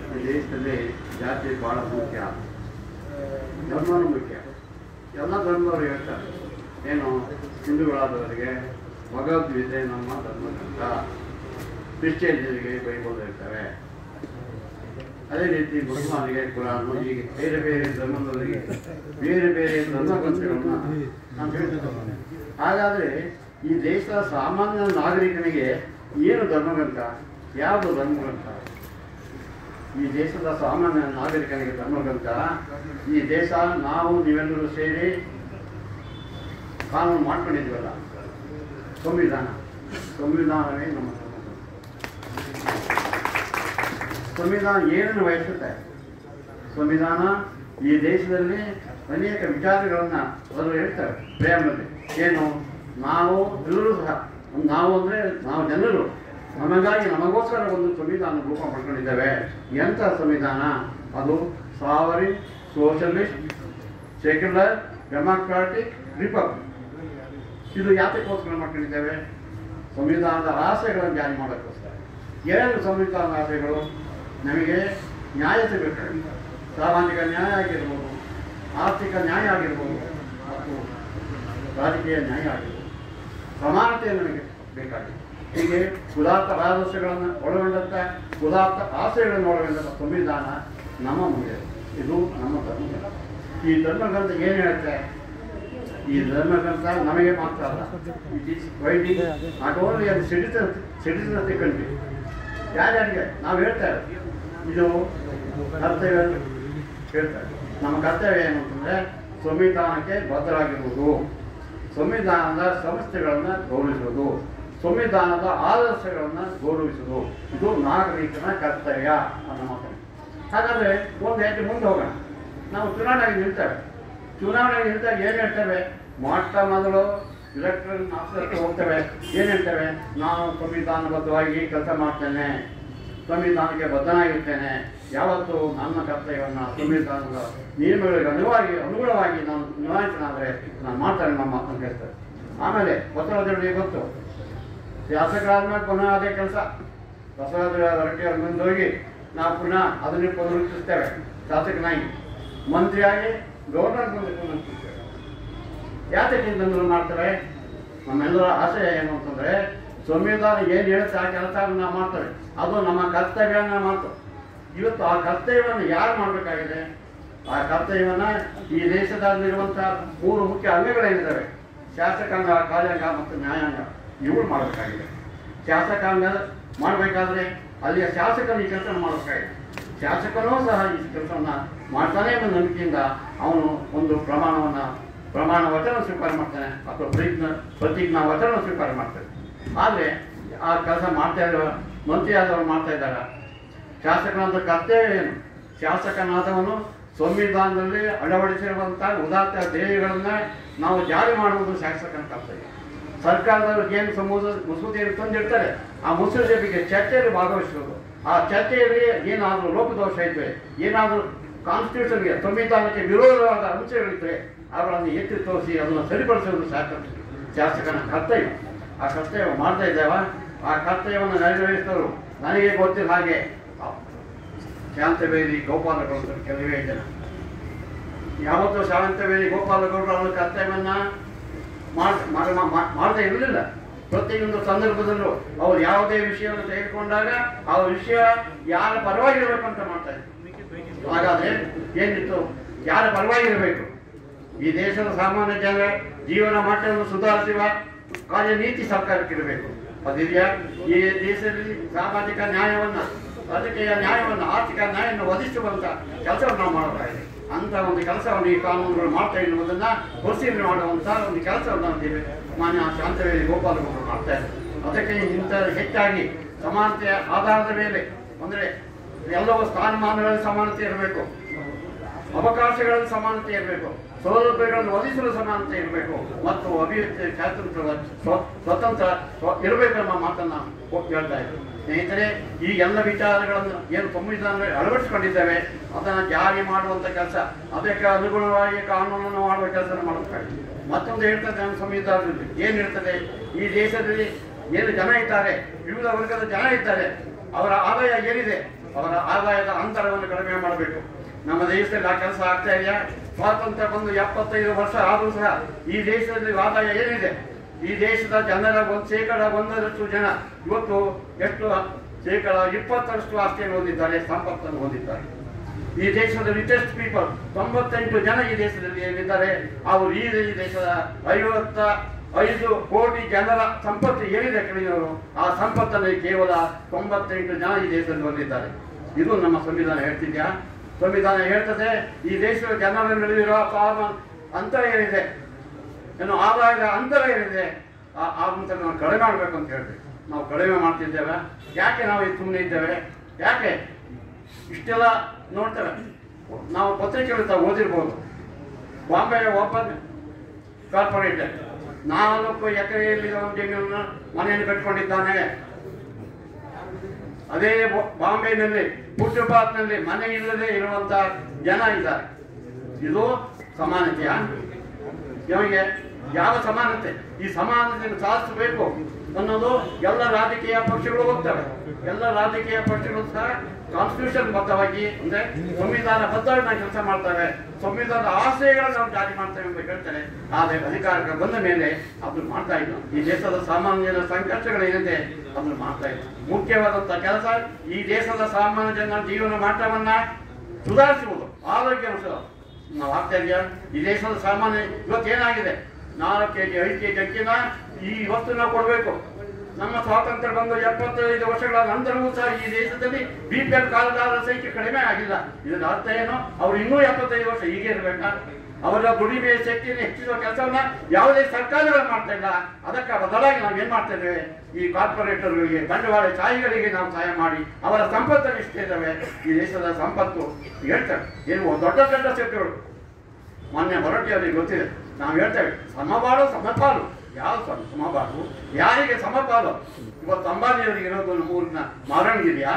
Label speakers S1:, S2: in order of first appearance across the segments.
S1: ಈ ದೇಶದಲ್ಲಿ ಜಾತಿ ಭಾಳ ಮುಖ್ಯ ಧರ್ಮನೂ ಮುಖ್ಯ ಎಲ್ಲ ಧರ್ಮದವರು ಹೇಳ್ತಾರೆ ಏನು ಹಿಂದೂಗಳಾದವರಿಗೆ ಭಗವದ್ಗೀತೆ ನಮ್ಮ ಧರ್ಮಗ್ರಂಥ ಕ್ರಿಶ್ಚಿಯನ್ರಿಗೆ ಬೈಬಲ್ ಹೇಳ್ತಾರೆ ಅದೇ ರೀತಿ ಮುಸಲ್ಮಾನಿಗೆ ಕುರಾನು ಹೀಗೆ ಬೇರೆ ಬೇರೆ ಧರ್ಮದವರಿಗೆ ಬೇರೆ ಬೇರೆ ಧರ್ಮಗ್ರಂಥಗಳನ್ನ ನಾವು ಹೇಳ್ತಿದ್ದೇವೆ ಹಾಗಾದರೆ ಈ ದೇಶದ ಸಾಮಾನ್ಯ ನಾಗರಿಕನಿಗೆ ಏನು ಧರ್ಮಗ್ರಂಥ ಯಾವುದು ಧರ್ಮಗ್ರಂಥ ಈ ದೇಶದ ಸಾಮಾನ್ಯ ನಾಗರಿಕನಿಗೆ ಧರ್ಮಗ್ರಂಥ ಈ ದೇಶ ನಾವು ನೀವೆಲ್ಲರೂ ಸೇರಿ ಕಾನೂನು ಮಾಡ್ಕೊಂಡಿದ್ವಲ್ಲ ಸಂವಿಧಾನ ಸಂವಿಧಾನವೇ ನಮ್ಮ ಧರ್ಮಗ್ರಂಥ ಸಂವಿಧಾನ ಏನನ್ನು ವಹಿಸುತ್ತೆ ಸಂವಿಧಾನ ಈ ದೇಶದಲ್ಲಿ ಅನೇಕ ವಿಚಾರಗಳನ್ನ ಅವರು ಹೇಳ್ತಾರೆ ಪ್ರೇಮದಲ್ಲಿ ಏನು ನಾವು ಎಲ್ಲರೂ ಸಹ ನಾವು ಅಂದರೆ ನಾವು ಜನರು ನಮಗಾಗಿ ನಮಗೋಸ್ಕರ ಒಂದು ಸಂವಿಧಾನ ರೂಪ ಮಾಡ್ಕೊಂಡಿದ್ದೇವೆ ಎಂಥ ಸಂವಿಧಾನ ಅದು sovereign socialist secular democratic republic ಇದು ಯಾತಕ್ಕೋಸ್ಕರ ಮಾಡ್ಕೊಂಡಿದ್ದೇವೆ ಸಂವಿಧಾನದ ಆಸೆಗಳನ್ನು ಜಾರಿ ಮಾಡೋಕ್ಕೋಸ್ಕರ ಏನು ಸಂವಿಧಾನದ ಆಸೆಗಳು ನಮಗೆ ನ್ಯಾಯ ಸಿಗಬೇಕು ಸಾಮಾಜಿಕ ನ್ಯಾಯ ಆಗಿರ್ಬೋದು ಆರ್ಥಿಕ ನ್ಯಾಯ ಆಗಿರ್ಬೋದು ಮತ್ತು ರಾಜಕೀಯ ನ್ಯಾಯ ಆಗಿರ್ಬೋದು ಸಮಾನತೆ ನಮಗೆ ಬೇಕಾಗಿದೆ ಹೀಗೆ ಉದಾತ್ತ ಆದರ್ಶಗಳನ್ನು ಒಳಗೊಂಡಂಥ ಉದಾತ್ತ ಆಸೆಗಳನ್ನು ಒಳಗೊಂಡಂಥ ಸಂವಿಧಾನ ನಮ್ಮ ಮುಂದೆ ಇದೆ. ಇದು ನಮ್ಮ ಧರ್ಮ ಈ ಧರ್ಮಗ್ರಂಥ ಏನು ಹೇಳುತ್ತೆ ಈ ಧರ್ಮಗ್ರಂಥ ನಮಗೆ ಮಾತ್ರ ಅಲ್ಲ it is binding not only ಅದು ಸಿಟಿಸನ್ ಸಿಟಿಸನ್ ಕಂಟ್ರಿ ಯಾರ್ಯಾರಿಗೆ ನಾವು ಹೇಳ್ತೇವೆ ಇದು ಕರ್ತವ್ಯ ಅಂತ ಹೇಳ್ತಾರೆ ನಮ್ಮ ಕರ್ತವ್ಯ ಏನು ಅಂತಂದರೆ ಸಂವಿಧಾನಕ್ಕೆ ಬದ್ಧರಾಗಿರುವುದು ಸಂವಿಧಾನದ ಸಂಸ್ಥೆಗಳನ್ನು ಗೌರವಿಸುವುದು ಸಂವಿಧಾನದ ಆದರ್ಶಗಳನ್ನು ಗೌರವಿಸುವುದು ಇದು ನಾಗರಿಕನ ಕರ್ತವ್ಯ ಅನ್ನೋ ಮಾತನ್ನು ಹಾಗಾದರೆ ಒಂದು ಹೆಜ್ಜೆ ಮುಂದೆ ಹೋಗೋಣ ನಾವು ಚುನಾವಣೆಗೆ ನಿಲ್ತೇವೆ ಚುನಾವಣೆಗೆ ನಿಲ್ತಾಗ ಏನು ಹೇಳ್ತೇವೆ ಮೊಟ್ಟ ಮೊದಲು ಇಲೆಕ್ಟ್ರಲ್ ಆಫೀಸರ್ಗೆ ಹೋಗ್ತೇವೆ ಏನು ಹೇಳ್ತೇವೆ ನಾನು ಸಂವಿಧಾನಬದ್ಧವಾಗಿ ಕೆಲಸ ಮಾಡ್ತೇನೆ ಸಂವಿಧಾನಕ್ಕೆ ಬದ್ಧನಾಗಿರ್ತೇನೆ ಯಾವತ್ತೂ ನನ್ನ ಕರ್ತವ್ಯವನ್ನು ಸಂವಿಧಾನದ ನಿಯಮಗಳಿಗೆ ಅನುವಾಗಿ ಅನುಗುಣವಾಗಿ ನಾನು ನಿಭಾಯಿಸನಾದರೆ ನಾನು ಮಾಡ್ತೇನೆ ನಮ್ಮ ಮಾತನ್ನು ಹೇಳ್ತಾರೆ ಆಮೇಲೆ ಬಸವರಾಜರಿಗೆ ಗೊತ್ತು ಶಾಸಕರಾದ್ಮೇಲೆ ಪುನಃ ಅದೇ ಕೆಲಸ ಬಸವರಾಜ ಹೊರಟಿ ಅವ್ರ ಮುಂದೆ ಹೋಗಿ ನಾವು ಪುನಃ ಅದನ್ನೇ ಪುನರುತ್ತಿಸ್ತೇವೆ ಶಾಸಕನಾಗಿ ಮಂತ್ರಿಯಾಗಿ ಗವರ್ನರ್ ಮುಂದೆ ಪುನರುತ್ತಿಸ್ತೇವೆ ಯಾತಕ್ಕೆ ಇದನ್ನು ಮಾಡ್ತಾರೆ ನಮ್ಮೆಲ್ಲರ ಆಶಯ ಏನು ಅಂತಂದ್ರೆ ಸಂವಿಧಾನ ಏನು ಹೇಳುತ್ತೆ ಆ ಕೆಲಸವನ್ನು ನಾವು ಮಾಡ್ತೇವೆ ಅದು ನಮ್ಮ ಕರ್ತವ್ಯನ ಮಾಡ್ತೇವೆ ಇವತ್ತು ಆ ಕರ್ತವ್ಯವನ್ನು ಯಾರು ಮಾಡಬೇಕಾಗಿದೆ ಆ ಕರ್ತವ್ಯವನ್ನು ಈ ದೇಶದಲ್ಲಿರುವಂಥ ಮೂರು ಮುಖ್ಯ ಅಂಗಗಳೇನಿದ್ದಾವೆ ಶಾಸಕಾಂಗ ಕಾರ್ಯಾಂಗ ಮತ್ತು ನ್ಯಾಯಾಂಗ ಇವುಗಳು ಮಾಡಬೇಕಾಗಿದೆ ಶಾಸಕಾಂಗ ಮಾಡಬೇಕಾದ್ರೆ ಅಲ್ಲಿಯ ಶಾಸಕರು ಈ ಕೆಲಸ ಮಾಡಬೇಕಾಗಿದೆ ಶಾಸಕನೂ ಸಹ ಈ ಕೆಲಸವನ್ನು ಮಾಡ್ತಾನೆ ಎಂಬ ನಂಬಿಕೆಯಿಂದ ಅವನು ಒಂದು ಪ್ರಮಾಣವನ್ನು ಪ್ರಮಾಣ ವಚನ ಸ್ವೀಕಾರ ಮಾಡ್ತಾನೆ ಅಥವಾ ಪ್ರತಿಜ್ಞಾ ಪ್ರತಿಜ್ಞಾ ವಚನ ಸ್ವೀಕಾರ ಮಾಡ್ತಾನೆ ಆದರೆ ಆ ಕೆಲಸ ಮಾಡ್ತಾ ಇರೋ ಮಂತ್ರಿ ಆದವರು ಮಾಡ್ತಾ ಇದ್ದಾರೆ ಶಾಸಕನಾದ ಕರ್ತವ್ಯ ಏನು ಶಾಸಕನಾದವನು ಸಂವಿಧಾನದಲ್ಲಿ ಅಳವಡಿಸಿರುವಂಥ ಉದಾತ್ತ ಧ್ಯೇಯಗಳನ್ನು ನಾವು ಜಾರಿ ಮಾಡುವುದು ಶಾಸಕನ ಕರ್ತವ್ಯ ಸರ್ಕಾರದವ್ರಿಗೆ ಏನು ಸಮೂಹ ಮಸೂದೆಯನ್ನು ತಂದಿರ್ತಾರೆ ಆ ಮಸೂದೆ ಬಗ್ಗೆ ಚರ್ಚೆಯಲ್ಲಿ ಭಾಗವಹಿಸೋದು ಆ ಚರ್ಚೆಯಲ್ಲಿ ಏನಾದರೂ ಲೋಪದೋಷ ಇದ್ದರೆ ಏನಾದರೂ ಕಾನ್ಸ್ಟಿಟ್ಯೂಷನ್ಗೆ ಸಂವಿಧಾನಕ್ಕೆ ವಿರೋಧವಾದ ಅಂಶಗಳಿದ್ದರೆ ಅವುಗಳನ್ನು ಎತ್ತಿ ತೋರಿಸಿ ಅದನ್ನು ಸರಿಪಡಿಸೋದು ಶಾಸಕ ಶಾಸಕನ ಕರ್ತವ್ಯ ಆ ಕರ್ತವ್ಯ ಮಾಡ್ತಾ ಇದ್ದೇವ ಆ ಕರ್ತವ್ಯವನ್ನು ನೆರವೇರಿಸಿದವರು ನನಗೆ ಗೊತ್ತಿಲ್ಲ ಹಾಗೆ ಶಾಂತವೇದಿ ಗೋಪಾಲಗೌಡರು ಕೆಲವೇ ಜನ ಯಾವತ್ತೂ ಶಾಂತವೇದಿ ಗೋಪಾಲಗೌಡರು ಅವರ ಕರ್ತವ್ಯವನ್ನ ಮಾಡ್- ಮಾಡ್- ಮಾ- ಮಾಡದೇ ಇರಲಿಲ್ಲ ಪ್ರತಿಯೊಂದು ಸಂದರ್ಭದಲ್ಲೂ ಅವರು ಯಾವುದೇ ವಿಷಯವನ್ನು ತೆಗೆದುಕೊಂಡಾಗ ಆ ವಿಷಯ ಯಾರ ಪರವಾಗಿರ್ಬೇಕಂತ ಮಾಡ್ತಾ ಇದ್ರು ಹಾಗಾದ್ರೆ ಏನಿತ್ತು ಯಾರ ಪರವಾಗಿರಬೇಕು ಈ ದೇಶದ ಸಾಮಾನ್ಯ ಜನರ ಜೀವನ ಮಟ್ಟವನ್ನು ಸುಧಾರಿಸುವ ಕಾರ್ಯನೀತಿ ಸರ್ಕಾರಕ್ಕಿರಬೇಕು ಅದಿದೆಯಾ ಈ ದೇಶದಲ್ಲಿ ಸಾಮಾಜಿಕ ನ್ಯಾಯವನ್ನ ರಾಜಕೀಯ ನ್ಯಾಯವನ್ನು ಆರ್ಥಿಕ ನ್ಯಾಯವನ್ನು ಒದಗಿಸುವಂತ ಕೆಲಸವನ್ನು ನಾವು ಮಾಡಬೇಕಾಗಿದೆ ಅಂತ ಒಂದು ಕೆಲಸವನ್ನು ಈ ಕಾನೂನುಗಳು ಮಾಡ್ತಾ ಎನ್ನುವುದನ್ನ ಪರಿಶೀಲನೆ ಮಾಡುವಂತ ಒಂದು ಕೆಲಸವನ್ನು ನಾವು ಮಾನ್ಯ ಶಾಂತವೇಲಿ ಗೋಪಾಲಗೌಡರು ಮಾಡ್ತಾ ಇದ್ದಾರೆ ಅದಕ್ಕೆ ಇಂಥ ಹೆಚ್ಚಾಗಿ ಸಮಾನತೆಯ ಆಧಾರದ ಮೇಲೆ ಅಂದ್ರೆ ಎಲ್ಲವೂ ಸ್ಥಾನಮಾನಗಳಲ್ಲಿ ಸಮಾನತೆ ಇರಬೇಕು ಅವಕಾಶಗಳಲ್ಲಿ ಸಮಾನತೆ ಇರಬೇಕು ಸೌಲಭ್ಯಗಳನ್ನು ಒದಗಿಸಲು ಸಮಾನತೆ ಇರಬೇಕು ಮತ್ತು ಅಭಿವ್ಯಕ್ತಿ ಸ್ವಾತಂತ್ರ್ಯದ ಸ್ವ- ಸ್ವತಂತ್ರ ಸ್ವ- ಇರಬೇಕು ಎಂಬ ಮಾತನ್ನ ಒಪ್ಪಿ ಹೇಳ್ತಾ ಇದ್ದಾರೆ ಸ್ನೇಹಿತರೆ ಈ ಎಲ್ಲ ವಿಚಾರಗಳನ್ನು ಏನು ಸಂವಿಧಾನ ಅಳವಡಿಸಿಕೊಂಡಿದ್ದೇವೆ ಅದನ್ನು ಜಾರಿ ಮಾಡುವಂತ ಕೆಲಸ ಅದಕ್ಕೆ ಅನುಗುಣವಾಗಿ ಕಾನೂನನ್ನು ಮಾಡುವ ಕೆಲಸ ಮಾಡಬೇಕಾಗಿದೆ ಮತ್ತೊಂದು ಹೇಳ್ತದೆ ನಮ್ಮ ಸಂವಿಧಾನದಲ್ಲಿ ಏನು ಹೇಳ್ತದೆ ಈ ದೇಶದಲ್ಲಿ ಏನು ಜನ ಇದ್ದಾರೆ ವಿವಿಧ ವರ್ಗದ ಜನ ಇದ್ದಾರೆ ಅವರ ಆದಾಯ ಏನಿದೆ ಅವರ ಆದಾಯದ ಅಂತರವನ್ನು ಕಡಿಮೆ ಮಾಡಬೇಕು ನಮ್ಮ ದೇಶದಲ್ಲಿ ಆ ಕೆಲಸ ಆಗ್ತಾ ಇದೆಯಾ ಸ್ವಾತಂತ್ರ್ಯ ಬಂದು ಎಪ್ಪತ್ತೈದು ವರ್ಷ ಆದರೂ ಸಹ ಈ ದೇಶದಲ್ಲಿ ಆದಾಯ ಏನಿದೆ ಈ ದೇಶದ ಜನರ ಒಂದು ಶೇಕಡ ಒಂದರಷ್ಟು ಜನ ಇವತ್ತು ಎಷ್ಟು ಶೇಕಡ ಇಪ್ಪತ್ತರಷ್ಟು ಆಸ್ತಿಯನ್ನು ಹೊಂದಿದ್ದಾರೆ ಸಂಪತ್ತನ್ನು ಹೊಂದಿದ್ದಾರೆ ಈ ದೇಶದ ರಿಚೆಸ್ಟ್ ಪೀಪಲ್ ತೊಂಬತ್ತೆಂಟು ಜನ ಈ ದೇಶದಲ್ಲಿ ಏನಿದ್ದಾರೆ ಅವರು ಈ ಈ ದೇಶದ ಐವತ್ತ ಐದು ಕೋಟಿ ಜನರ ಸಂಪತ್ತು ಏನಿದೆ ಕಡಿಮೆಯವರು ಆ ಸಂಪತ್ತನ್ನು ಕೇವಲ ತೊಂಬತ್ತೆಂಟು ಜನ ಈ ದೇಶದಲ್ಲಿ ಹೊಂದಿದ್ದಾರೆ ಇದು ನಮ್ಮ ಸಂವಿಧಾನ ಹೇಳ್ತಿದ್ಯಾ ಸಂವಿಧಾನ ಹೇಳ್ತದೆ ಈ ದೇಶದ ಜನರ ನಡುವಿರುವ ಕಾಮ ಅಂತರ ಏನಿದೆ ಏನು ಆದಾಯದ ಅಂತರ ಏನಿದೆ ಆ ಆ ಅಂತರವನ್ನು ಕಡಿಮೆ ಮಾಡಬೇಕು ಅಂತ ಹೇಳ್ಬೇಕು ನಾವು ಕಡಿಮೆ ಮಾಡ್ತಿದ್ದೇವೆ ಯಾಕೆ ನಾವು ಇದು ಸುಮ್ಮನೆ ಇದ್ದೇವೆ ಯಾಕೆ ಇಷ್ಟೆಲ್ಲ ನೋಡ್ತೇವೆ ನಾವು ಪತ್ರಿಕೆಗಳು ತಾವು ಓದಿರ್ಬೋದು ಬಾಂಬೆ ಒಬ್ಬ ಕಾರ್ಪೊರೇಟರ್ ನಾಲ್ಕು ಎಕರೆಯಲ್ಲಿ ಒಂದು ಜಮೀನನ್ನು ಮನೆಯನ್ನು ಕಟ್ಕೊಂಡಿದ್ದಾನೆ ಅದೇ ಬೊ- ಬಾಂಬೆನಲ್ಲಿ ಫುಟ್ಪಾತ್ನಲ್ಲಿ ಮನೆ ಇಲ್ಲದೆ ಇರುವಂತ ಜನ ಇದ್ದಾರೆ ಇದು ಸಮಾನತೆಯಾ ನಮಗೆ ಯಾವ ಸಮಾನತೆ ಈ ಸಮಾನತೆಯನ್ನು ಸಾಧಿಸಬೇಕು ಅನ್ನೋದು ಎಲ್ಲ ರಾಜಕೀಯ ಪಕ್ಷಗಳು ಹೋಗ್ತವೆ ಎಲ್ಲ ರಾಜಕೀಯ ಪಕ್ಷಗಳು ಸಹ ಕಾನ್ಸ್ಟಿಟ್ಯೂಷನ್ ಬದ್ಧವಾಗಿ ಅಂದ್ರೆ ಸಂವಿಧಾನ ಬದ್ಧವಾಗಿ ನಾವು ಕೆಲಸ ಮಾಡ್ತೇವೆ ಸಂವಿಧಾನದ ಆಶಯಗಳನ್ನು ನಾವು ಜಾರಿ ಮಾಡ್ತೇವೆ ಅಂತ ಹೇಳ್ತಾರೆ ಆದರೆ ಅಧಿಕಾರಕ್ಕೆ ಬಂದ ಮೇಲೆ ಅದನ್ನು ಮಾಡ್ತಾ ಇಲ್ಲ ಈ ದೇಶದ ಸಾಮಾನ್ಯರ ಸಂಘರ್ಷಗಳೇನಿದೆ ಅದನ್ನು ಮಾಡ್ತಾ ಇಲ್ಲ ಮುಖ್ಯವಾದಂತ ಕೆಲಸ ಈ ದೇಶದ ಸಾಮಾನ್ಯ ಜನರ ಜೀವನ ಮಟ್ಟವನ್ನ ಸುಧಾರಿಸುವುದು ಆರೋಗ್ಯ ನಾವು ಆಗ್ತಾ ಇದೆಯಾ ಈ ದೇಶದ ಸಾಮಾನ್ಯ ಇವತ್ತೇನಾಗಿದೆ ನಾಲ್ಕು ಕೆ ಜಿ ಐದು ಕೆ ಜಿ ಅಕ್ಕಿನ ಈ ಇವತ್ತು ನಾವು ಕೊಡಬೇಕು ನಮ್ಮ ಸ್ವಾತಂತ್ರ್ಯ ಬಂದು ಎಪ್ಪತ್ತೈದು ವರ್ಷಗಳ ನಂತರವೂ ಸಹ ಈ ದೇಶದಲ್ಲಿ ಬಿ ಪಿ ಎಲ್ ಕಾಲದಾರರ ಸಂಖ್ಯೆ ಕಡಿಮೆ ಆಗಿಲ್ಲ ಇದರ ಅರ್ಥ ಏನು ಅವ್ರು ಇನ್ನೂ ಎಪ್ಪತ್ತೈದು ವರ್ಷ ಹೀಗೆ ಇರಬೇಕಾ ಅವರ ದುಡಿಮೆ ಶಕ್ತಿಯನ್ನು ಹೆಚ್ಚಿಸುವ ಕೆಲಸವನ್ನ ಯಾವುದೇ ಸರ್ಕಾರಗಳು ಮಾಡ್ತಾ ಇಲ್ಲ ಅದಕ್ಕೆ ಬದಲಾಗಿ ನಾವು ಏನ್ ಮಾಡ್ತಾ ಇದ್ದೇವೆ ಈ ಕಾರ್ಪೊರೇಟರ್ಗಳಿಗೆ ಬಂಡವಾಳ ಶಾಹಿಗಳಿಗೆ ನಾವು ಸಹಾಯ ಮಾಡಿ ಅವರ ಸಂಪತ್ತನ್ನು ಇಟ್ಟಿದ್ದೇವೆ ಈ ದೇಶದ ಸಂಪತ್ತು ಹೇಳ್ತೇವೆ ಏನು ದೊಡ್ಡ ದೊಡ್ಡ ಶಕ್ತಿಗಳು ಮೊನ್ನೆ ಹೊರಟಿ ಅವರಿಗೆ ಗೊತ್ತಿದೆ ನಾವು ಹೇಳ್ತೇವೆ ಸಮಬಾಳು ಸಮಪಾಲು ಯಾವ ಸಮ ಸಮಬಾಳು ಯಾರಿಗೆ ಸಮಪಾಲು ಇವತ್ತು ಅಂಬಾನಿಯವರಿಗೆ ಇರೋದು ನಮ್ಮ ಊರಿನ ಮಾರಣಗಿರಿಯಾ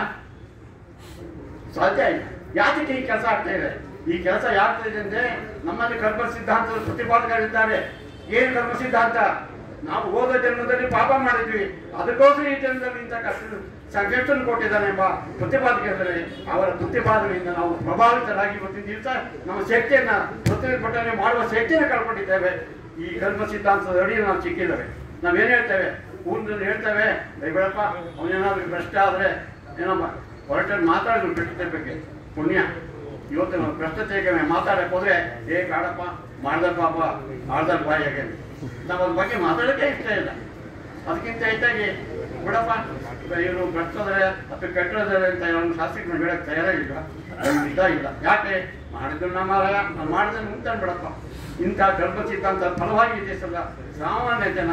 S1: ಸಾಧ್ಯ ಇಲ್ಲ ಯಾತಕ್ಕೆ ಈ ಕೆಲಸ ಆಗ್ತಾ ಇದೆ ಈ ಕೆಲಸ ಯಾಗ್ತಾ ಇದೆ ಅಂದ್ರೆ ನಮ್ಮಲ್ಲಿ ಕರ್ಮ ಸಿದ್ಧಾಂತದ ಪ್ರತಿಪಾದಕರಿದ್ದಾರೆ ಏನ್ ಕರ್ಮ ಸಿದ್ಧಾಂತ ನಾವು ಹೋದ ಜನ್ಮದಲ್ಲಿ ಪಾಪ ಮಾಡಿದ್ವಿ ಅದಕ್ಕೋಸ್ಕರ ಈ ಜನ್ಮದಲ್ಲಿ ಇಂಥ ಕಷ್ಟ ಸಂಕಷ್ಟನ್ನು ಕೊಟ್ಟಿದ್ದಾನೆ ಎಂಬ ಪ್ರತಿಪಾದಕರಿದ್ದಾರೆ ಅವರ ಪ್ರತಿಪಾದನೆಯಿಂದ ನಾವು ಪ್ರಭಾವಿತರಾಗಿ ಇವತ್ತಿನ ದಿವಸ ನಮ್ಮ ಶಕ್ತಿಯನ್ನ ಪ್ರತಿಭಟನೆ ಮಾಡುವ ಶಕ್ತಿಯನ್ನು ಕಳ್ಕೊಂಡಿದ್ದೇವೆ ಈ ಕರ್ಮ ಸಿದ್ಧಾಂತದ ಅಡಿಯಲ್ಲಿ ನಾವು ಸಿಕ್ಕಿದ್ದೇವೆ ನಾವೇನ್ ಹೇಳ್ತೇವೆ ಊರಿನಲ್ಲಿ ಹೇಳ್ತೇವೆ ದಯಬೇಡಪ್ಪ ಅವನೇನಾದ್ರೂ ಭ್ರಷ್ಟ ಆದ್ರೆ ಏನಪ್ಪ ಹೊರಟಲ್ಲಿ ಮಾತಾಡಿದ್ರು ಭ್ರಷ್ಟತೆ ಬಗ್ಗೆ ಪುಣ್ಯ ಇವತ್ತು ನಾವು ಭ್ರಷ್ಟತೆಗೆ ಮಾತಾಡಕ್ ಹೋದ್ರೆ ಏ ಕಾಡಪ್ಪ ಮಾಡ್ದ ಪಾಪ ಆಳ್ದ ಬಾಯಿಗೆ ನಾವು ಅದ್ರ ಬಗ್ಗೆ ಮಾತಾಡೋಕೆ ಇಷ್ಟ ಇಲ್ಲ ಅದಕ್ಕಿಂತ ಹೆಚ್ಚಾಗಿ ಬಿಡಪ್ಪ ಇವರು ಭ್ರಷ್ಟದ್ರೆ ಅಥವಾ ಕೆಟ್ಟದ್ರೆ ಅಂತ ಅವ್ರನ್ನ ಶಾಸ್ತ್ರಿಗಳು ಹೇಳಕ್ ತಯಾರಾಗಿಲ್ಲ ಅವ್ರಿಗೆ ಇಷ್ಟ ಇಲ್ಲ ಯಾಕೆ ಮಾಡಿದ್ರು ನಮ್ಮ ನಾನು ಮಾಡಿದ್ರೆ ಮುಂತಾನೆ ಬಿಡಪ್ಪ ಇಂಥ ಗರ್ಭ ಸಿದ್ಧಾಂತ ಫಲವಾಗಿ ಈ ದೇಶದ ಸಾಮಾನ್ಯ ಜನ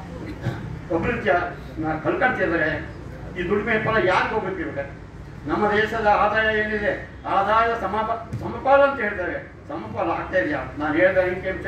S1: ಅಭಿವೃದ್ಧಿಯ ಕಲ್ಕಂತಿದ್ದಾರೆ ಈ ದುಡಿಮೆ ಫಲ ಯಾಕೆ ಹೋಗ್ಬೇಕು ಇವಾಗ ನಮ್ಮ ದೇಶದ ಆದಾಯ ಏನಿದೆ ಆದಾಯ ಸಮಪ ಸಮಪಾಲು ಅಂತ ಹೇಳ್ತಾರೆ ಸಮಪಾಲು ಆಗ್ತಾ ಇದೆಯಾ ನಾನು ಹೇಳಿದ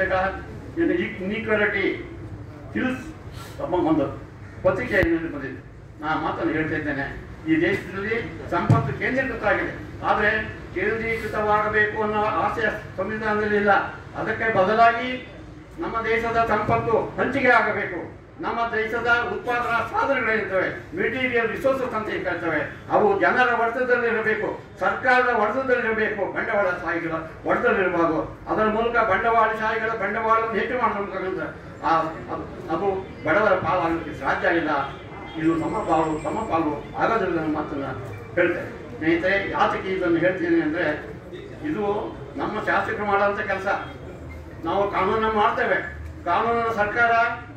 S1: ಇನ್ಕಮ್ ಇನ್ಈಕ್ವಾಲಿಟಿ ಹಿಲ್ಸ್ ತಮ್ಮ ಒಂದು ಪತ್ರಿಕೆಯಲ್ಲಿ ಬಂದಿದೆ ನಾನು ಮಾತನ್ನು ಹೇಳ್ತಾ ಇದ್ದೇನೆ ಈ ದೇಶದಲ್ಲಿ ಸಂಪತ್ತು ಕೇಂದ್ರೀಕೃತ ಆಗಿದೆ ಆದರೆ ಕೇಂದ್ರೀಕೃತವಾಗಬೇಕು ಅನ್ನೋ ಆಸೆ ಸಂವಿಧಾನದಲ್ಲಿ ಇಲ್ಲ ಅದಕ್ಕೆ ಬದಲಾಗಿ ನಮ್ಮ ದೇಶದ ಸಂಪತ್ತು ಹಂಚಿಕೆ ಆಗಬೇಕು ನಮ್ಮ ದೇಶದ ಉತ್ಪಾದನಾ ಸಾಧನಗಳಿರ್ತವೆ ಮೆಟೀರಿಯಲ್ ರಿಸೋರ್ಸಸ್ ಅಂತ ಹೇಳ್ತವೆ ಅವು ಜನರ ಹೊಡೆತದಲ್ಲಿರಬೇಕು ಸರ್ಕಾರದ ಹೊಡೆತದಲ್ಲಿರಬೇಕು ಬಂಡವಾಳ ಶಾಹಿಗಳ ಹೊಡೆತದಲ್ಲಿರಬಾರ್ದು ಅದರ ಮೂಲಕ ಬಂಡವಾಳಶಾಹಿಗಳ ಬಂಡವಾಳವನ್ನು ಹೆಚ್ಚು ಮಾಡಬೇಕಂತ ಅದು ಅದು ಬಡವರ ಪಾಲಾಗಲಿಕ್ಕೆ ಸಾಧ್ಯ ಇಲ್ಲ ಇದು ಸಮಪಾಲು ಸಮಪಾಲು ಆಗೋದಿಲ್ಲ ಅನ್ನೋ ಮಾತನ್ನ ಹೇಳ್ತೇನೆ ಸ್ನೇಹಿತರೆ ಯಾತಕ್ಕೆ ಇದನ್ನು ಹೇಳ್ತೀನಿ ಅಂದ್ರೆ ಇದು ನಮ್ಮ ಶಾಸಕರು ಮಾಡುವಂಥ ಕೆಲಸ ನಾವು ಕಾನೂನನ್ನು ಮಾಡ್ತೇವೆ ಕಾನೂನನ್ನು ಸರ್ಕಾರ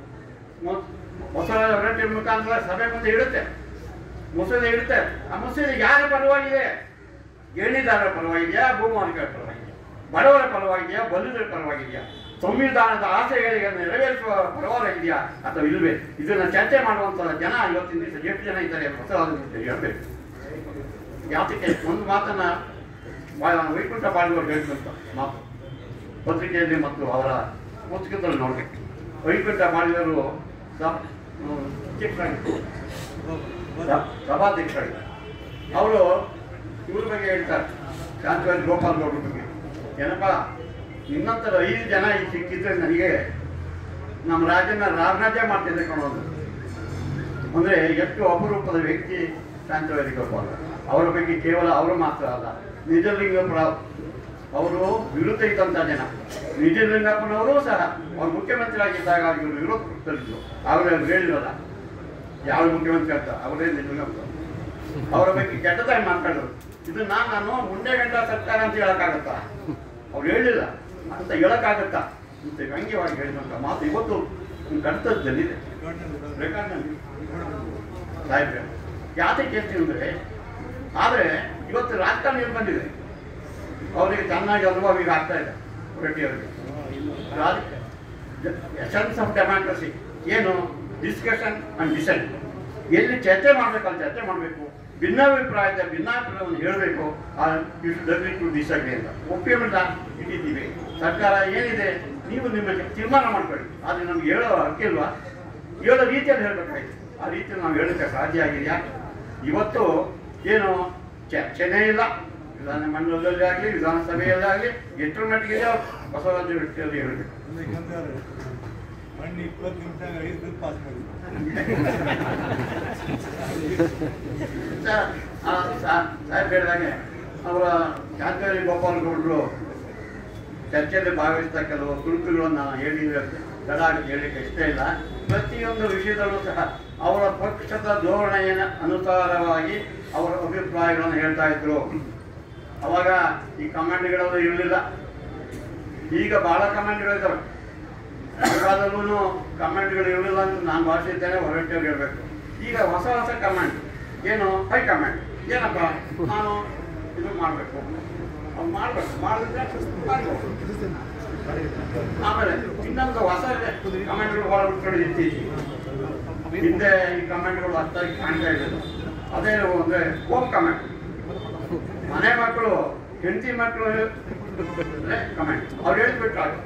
S1: ಮೊ- ಹೊಸ ಹೊರಟಿ ಮುಖಾಂತರ ಸಭೆ ಮುಂದೆ ಇಡುತ್ತೆ ಮಸೂದೆ ಇಡುತ್ತೆ ಆ ಮಸೂದೆ ಯಾರ ಪರವಾಗಿದೆ ಗಣಿದಾರರ ಪರವಾಗಿದೆಯಾ ಭೂಮಾಲೀಕರ ಪರವಾಗಿದೆಯಾ ಬಡವರ ಪರವಾಗಿದೆಯಾ ಬಲ್ಲಿದರ ಪರವಾಗಿದೆಯಾ ಸಂವಿಧಾನದ ಆಶಯಗಳಿಗೆ ನೆರವೇರಿಸುವ ಪರವಾಗಿದೆಯಾ ಅಥವಾ ಇಲ್ವೇ ಇದನ್ನ ಚರ್ಚೆ ಮಾಡುವಂತ ಜನ ಇವತ್ತಿನ ದಿವಸ ಎಷ್ಟು ಜನ ಇದ್ದಾರೆ ಹೊಸವಾದ ಹೇಳ್ಬೇಕು ಯಾತಕ್ಕೆ ಒಂದು ಮಾತನ್ನ ಬಾ- ವೈಕುಂಠ ಬಾಳುವರು ಹೇಳ್ತಂತ ಮಾತು ಪತ್ರಿಕೆಯಲ್ಲಿ ಮತ್ತು ಅವರ ಪುಸ್ತಕದಲ್ಲಿ ನೋಡ್ಬೇಕು ವೈಕುಂಠ ಬಾಳಿಯವರು ಸಭಾಧ್ಯಕ್ಷರಾಗಿ ಅವರು ಇವ್ರ ಬಗ್ಗೆ ಹೇಳ್ತಾರೆ ಶಾಂತರಾಜ್ ಗೋಪಾಲ್ ಗೌಡ್ರ ಬಗ್ಗೆ ಏನಪ್ಪ ನಿನ್ನಂತರ ಐದು ಜನ ಈಗ ಸಿಕ್ಕಿದ್ರೆ ನನಗೆ ನಮ್ಮ ರಾಜ್ಯನ ರಾಮರಾಜ್ಯ ಮಾಡ್ತಿದ್ದೆ ಕಾಣೋದು ಅಂದ್ರೆ ಎಷ್ಟು ಅಪರೂಪದ ವ್ಯಕ್ತಿ ಶಾಂತರಾಜ್ ಗೋಪಾಲ್ ಅವರ ಬಗ್ಗೆ ಕೇವಲ ಅವರು ಮಾತ್ರ ಅಲ್ಲ ನಿಜಲಿಂಗ ಪ್ರ- ಅವರು ವಿರುದ್ಧ ಇದ್ದಂಥ ಜನ ನಿಜಲಿಂಗಪ್ಪನವರು ಸಹ ಅವ್ರು ಮುಖ್ಯಮಂತ್ರಿ ಆಗಿದ್ದಾಗ ಇವರು ವಿರೋಧ ಪಕ್ಷದಲ್ಲಿದ್ದರು ಅವರೇ ಅವ್ರು ಹೇಳಿರಲ್ಲ ಯಾವ ಮುಖ್ಯಮಂತ್ರಿ ಅಂತ ಅವರೇ ನಿಜಲಿಂಗಪ್ಪ ಅವರ ಬಗ್ಗೆ ಕೆಟ್ಟದಾಗಿ ಮಾತಾಡೋದು ಇದನ್ನ ನಾನು ಮುಂದೆ ಗಂಟ ಸರ್ಕಾರ ಅಂತ ಹೇಳಕ್ಕಾಗತ್ತಾ ಅವ್ರು ಹೇಳಿಲ್ಲ ಅಂತ ಹೇಳಕ್ಕಾಗತ್ತಾ ಅಂತ ವ್ಯಂಗ್ಯವಾಗಿ ಹೇಳಿದಂತ ಮಾತು ಇವತ್ತು ಕರ್ತವ್ಯದಲ್ಲಿದೆ ರೆಕಾರ್ಡ್ನಲ್ಲಿ ಸಾಹೇಬ್ರೆ ಯಾತಕ್ಕೆ ಹೇಳ್ತೀನಿ ಅಂದ್ರೆ ಆದ್ರೆ ಇವತ್ತು ರಾಜಕಾರಣ ಎಲ್ಲಿ ಬಂದಿದೆ ಅವರಿಗೆ ಚೆನ್ನಾಗಿ ಅನುಭವ ಈಗ ಆಗ್ತಾ ಇದೆ ರೆಡ್ಡಿ ಅವರಿಗೆ ಎಸೆನ್ಸ್ ಆಫ್ ಡೆಮಾಕ್ರಸಿ ಏನು ಡಿಸ್ಕಷನ್ ಅಂಡ್ ಡಿಸೈಡ್ ಎಲ್ಲಿ ಚರ್ಚೆ ಮಾಡ್ಬೇಕಲ್ಲಿ ಚರ್ಚೆ ಮಾಡಬೇಕು ಭಿನ್ನಾಭಿಪ್ರಾಯದ ಭಿನ್ನಾಭಿಪ್ರಾಯವನ್ನು ಹೇಳಬೇಕು ಟು ಡಿಸಗ್ರಿ ಅಂತ ಒಪ್ಪಿಲ್ಲ ಇಟ್ಟಿದ್ದೀವಿ ಸರ್ಕಾರ ಏನಿದೆ ನೀವು ನಿಮ್ಮ ತೀರ್ಮಾನ ಮಾಡ್ಕೊಳ್ಳಿ ಆದರೆ ನಮ್ಗೆ ಹೇಳೋ ಹಕ್ಕಿಲ್ವಾ ಹೇಳೋ ರೀತಿಯಲ್ಲಿ ಹೇಳ್ಬೇಕಾಯ್ತು ಆ ರೀತಿಯಲ್ಲಿ ನಾವು ಹೇಳೋಕ್ಕೆ ಸಾಧ್ಯ ಆಗಿದೆಯಾ ಇವತ್ತು ಏನು ಚರ್ಚೆನೇ ಇಲ್ಲ ವಿಧಾನ ಮಂಡಲದಲ್ಲಿ ಆಗಲಿ ವಿಧಾನಸಭೆಯಲ್ಲಿ ಆಗಲಿ ಎಷ್ಟರ ಮಟ್ಟಿಗೆ ಬಸವರಾಜ ವ್ಯಕ್ತಿಯಲ್ಲಿ ಹೇಳಬೇಕು
S2: ಮಣ್ಣು ಇಪ್ಪತ್ತು ನಿಮಿಷ ಐದು ಪಾಸ್ ಮಾಡಿ
S1: ಸರ್, ಆ ಸಾ- ಸಾಹೇಬ್ ಹೇಳಿದಾಗೆ ಅವರ ಖ್ಯಾತರಿ ಗೋಪಾಲ್ ಗೌಡರು ಚರ್ಚೆಯಲ್ಲಿ ಭಾಗವಹಿಸಿದ ಕೆಲವು ತುಣುಕುಗಳನ್ನು ಹೇಳಿ ತಡ ಹೇಳಲಿಕ್ಕೆ ಇಷ್ಟ ಇಲ್ಲ ಪ್ರತಿಯೊಂದು ವಿಷಯದಲ್ಲೂ ಸಹ ಅವರ ಪಕ್ಷದ ಧೋರಣೆಯ ಅನುಸಾರವಾಗಿ ಅವರ ಅಭಿಪ್ರಾಯಗಳನ್ನು ಹೇಳ್ತಾ ಇದ್ರು ಅವಾಗ ಈ ಕಮಾಂಡ್ಗಳೆಲ್ಲ ಇರಲಿಲ್ಲ ಈಗ ಬಹಳ ಕಮಾಂಡ್ಗಳಿದ್ದಾವೆ ಸರ್ಕಾರದಲ್ಲೂ ಕಮಾಂಡ್ಗಳು ಇರಲಿಲ್ಲ ಅಂತ ನಾನು ಭಾಷಿದ್ದೇನೆ ಹೊರಟೆ ಹೇಳ್ಬೇಕು ಈಗ ಹೊಸ ಹೊಸ ಕಮಾಂಡ್ ಏನು ಹೈ ಕಮಾಂಡ್ ಏನಪ್ಪ ನಾನು ಇದು ಮಾಡಬೇಕು ಅವ್ನು ಮಾಡಬೇಕು ಮಾಡಿದ್ರೆ ಮಾಡ್ಬೇಕು ಆಮೇಲೆ ಇನ್ನೊಂದು ಹೊಸ ಕಮೆಂಟ್ಗಳು ಭಾಳ ಉಟ್ಕೊಂಡು ಇತ್ತೀಚೆಗೆ ಹಿಂದೆ ಈ ಕಮೆಂಟ್ಗಳು ಅಷ್ಟಾಗಿ ಕಾಣ್ತಾ ಇದ್ರು ಅದೇ ಅಂದ್ರೆ ಹೋಮ್ ಕಮೆಂಟ್ ಮನೆ ಮಕ್ಕಳು ಹೆಂಡತಿ ಮಕ್ಕಳು ಕಮೆಂಟ್ ಅವ್ರು ಹೇಳ್ಬಿಟ್ರು ಆಗ.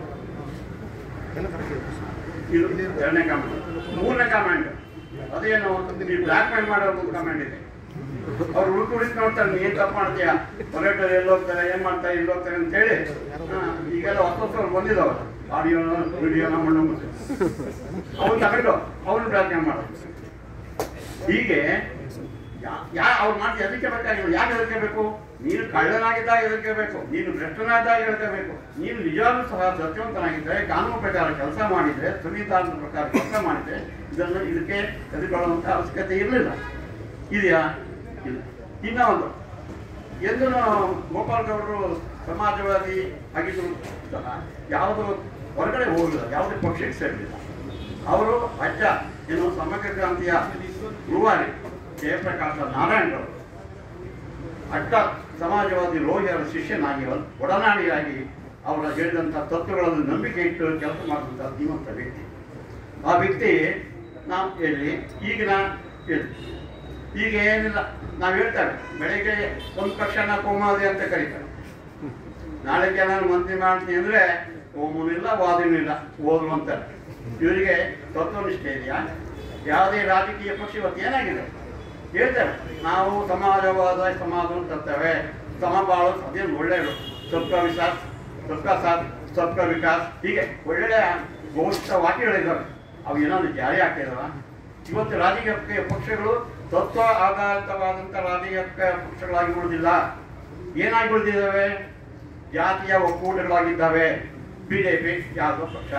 S1: ಇದು ಎರಡನೇ ಕಮೆಂಟ್ ಮೂರನೇ ಕಮೆಂಟ್ ಅದೇನು ನೀವು ಬ್ಲ್ಯಾಕ್ ಮೇಲ್ ಮಾಡೋ ಒಂದು ಕಮೆಂಟ್ ಇದೆ ಅವ್ರು ಹುಡುಕಿ ಹುಡುಕಿ ನೋಡ್ತಾರೆ ನೀ ಏನ್ ತಪ್ಪು ಮಾಡ್ತೀಯಾ ಹೊರಟರು ಎಲ್ಲಿ ಹೋಗ್ತಾರೆ ಏನ್ ಮಾಡ್ತಾರೆ ಇಲ್ಲಿ ಹೋಗ್ತಾರೆ ಅಂತ ಹೇಳಿ ಹಾ, ಈಗೆಲ್ಲ ಹೊಸ ಹೊಸ ಬಂದಿದ್ದಾವ ಆಡಿಯೋ ವಿಡಿಯೋನ ಮಣ್ಣು ಅವ್ನು ತಗೊಂಡು ಅವ್ನು ಬ್ಲ್ಯಾಕ್ ಮೇಲ್ ಮಾಡೋದು ಹೀಗೆ ಯಾ- ಯಾ ಅವ್ರು ಮಾಡಿ ಎದಕ್ಕೆ ಬೇಕಾಗಿಲ್ಲ ಯಾಕೆ ಎದರ್ಕೋಬೇಕು ನೀನು ಕಳ್ಳನಾಗಿದ್ದಾಗ ಎದರ್ಕೋಬೇಕು ನೀನು ಭ್ರಷ್ಟನಾದಾಗ ಎದರ್ಕೋಬೇಕು ನೀನು ನಿಜವಾಗ್ಲೂ ಸಹ ಸತ್ಯವಂತನಾಗಿದ್ದರೆ ಕಾನೂನು ಪ್ರಕಾರ ಕೆಲಸ ಮಾಡಿದ್ರೆ ಸಂವಿಧಾನದ ಪ್ರಕಾರ ಕೆಲಸ ಮಾಡಿದ್ರೆ ಇದನ್ನು ಇದಕ್ಕೆ ಎದುರುಕೊಳ್ಳುವಂಥ ಅವಶ್ಯಕತೆ ಇರಲಿಲ್ಲ ಇದೆಯಾ ಇಲ್ಲ ಇನ್ನ ಒಂದು ಎಂದು ಗೋಪಾಲ್ ಗೌಡರು ಸಮಾಜವಾದಿ ಆಗಿದ್ರು ಸಹ ಯಾವುದು ಹೊರಗಡೆ ಹೋಗಲಿಲ್ಲ ಯಾವುದೇ ಪಕ್ಷಕ್ಕೆ ಸೇರಲಿಲ್ಲ ಅವರು ಅಜ್ಜ ಏನು ಸಮಗ್ರ ಕ್ರಾಂತಿಯ ರೂವಾರಿ ಜಯಪ್ರಕಾಶ ನಾರಾಯಣರವರು ಅಡ್ಡ ಸಮಾಜವಾದಿ ರೋಹಿಯರ ಶಿಷ್ಯನಾಗಿ ಒಡನಾಡಿಯಾಗಿ ಅವರ ಹೇಳಿದಂಥ ತತ್ವಗಳನ್ನು ನಂಬಿಕೆ ಇಟ್ಟು ಕೆಲಸ ಮಾಡಿದಂಥ ಧೀಮಂತ ವ್ಯಕ್ತಿ ಆ ವ್ಯಕ್ತಿ ನಾವು ಹೇಳಿ ಈಗಿನ ಹೇಳಿ ಈಗ ಏನಿಲ್ಲ ನಾವು ಹೇಳ್ತೇವೆ ಬೆಳಿಗ್ಗೆ ಒಂದು ಪಕ್ಷನ ಕೋಮಾದಿ ಅಂತ ಕರೀತಾರೆ ನಾಳೆಗೆ ನಾನು ಮಂತ್ರಿ ಮಾಡ್ತೀನಿ ಅಂದ್ರೆ ಹೋಮನೂ ಇಲ್ಲ ವಾದಿನೂ ಇಲ್ಲ ಓದ್ರು ಅಂತಾರೆ ಇವರಿಗೆ ತತ್ವನಿಷ್ಠೆ ಇದೆಯಾ ಯಾವುದೇ ರಾಜಕೀಯ ಪಕ್ಷ ಇವತ್ತು ಏನಾಗಿದೆ ಹೇಳ್ತಾರೆ ನಾವು ಸಮಾಜವಾದ ಸಮಾಜವನ್ನು ತರ್ತೇವೆ ಸಮಬಾಳು ಅದೇನು ಒಳ್ಳೆಯದು ಸಬ್ಕ ವಿಕಾಸ್ ಸಬ್ಕ ಸಾಥ್ ಸಬ್ಕ ವಿಕಾಸ್ ಹೀಗೆ ಒಳ್ಳೆಯ ಬಹುಶಃ ವಾಕ್ಯಗಳಿದ್ದಾವೆ ಅವು ಏನಾದ್ರು ಜಾರಿ ಆಗ್ತಿದಾವ ಇವತ್ತು ರಾಜಕೀಯ ಪಕ್ಷಗಳು ತತ್ವ ಆಧಾರಿತವಾದಂಥ ರಾಜಕೀಯ ಪಕ್ಷಗಳಾಗಿ ಉಳಿದಿಲ್ಲ ಏನಾಗಿ ಉಳಿದಿದ್ದಾವೆ ಜಾತಿಯ ಒಕ್ಕೂಟಗಳಾಗಿದ್ದಾವೆ ಬಿಜೆಪಿ ಯಾವುದೋ ಪಕ್ಷ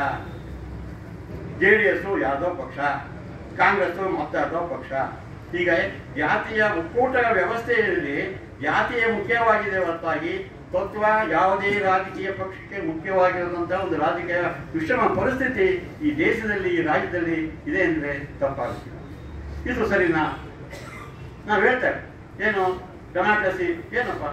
S1: ಜೆ ಡಿ ಎಸ್ ಯಾವುದೋ ಪಕ್ಷ ಕಾಂಗ್ರೆಸ್ ಮತ್ತಾವುದೋ ಪಕ್ಷ ಈಗ ಜಾತಿಯ ಒಕ್ಕೂಟ ವ್ಯವಸ್ಥೆಯಲ್ಲಿ ಜಾತಿಯೇ ಮುಖ್ಯವಾಗಿದೆ ಹೊರತಾಗಿ ತತ್ವ ಯಾವುದೇ ರಾಜಕೀಯ ಪಕ್ಷಕ್ಕೆ ಮುಖ್ಯವಾಗಿರೋದಂಥ ಒಂದು ರಾಜಕೀಯ ವಿಷಮ ಪರಿಸ್ಥಿತಿ ಈ ದೇಶದಲ್ಲಿ ಈ ರಾಜ್ಯದಲ್ಲಿ ಇದೆ ಅಂದರೆ ತಪ್ಪಾಗುತ್ತೆ ಇದು ಸರಿನಾ ನಾವು ಹೇಳ್ತೇವೆ ಏನು ಡೆಮಾಕ್ರಸಿ ಏನಪ್ಪ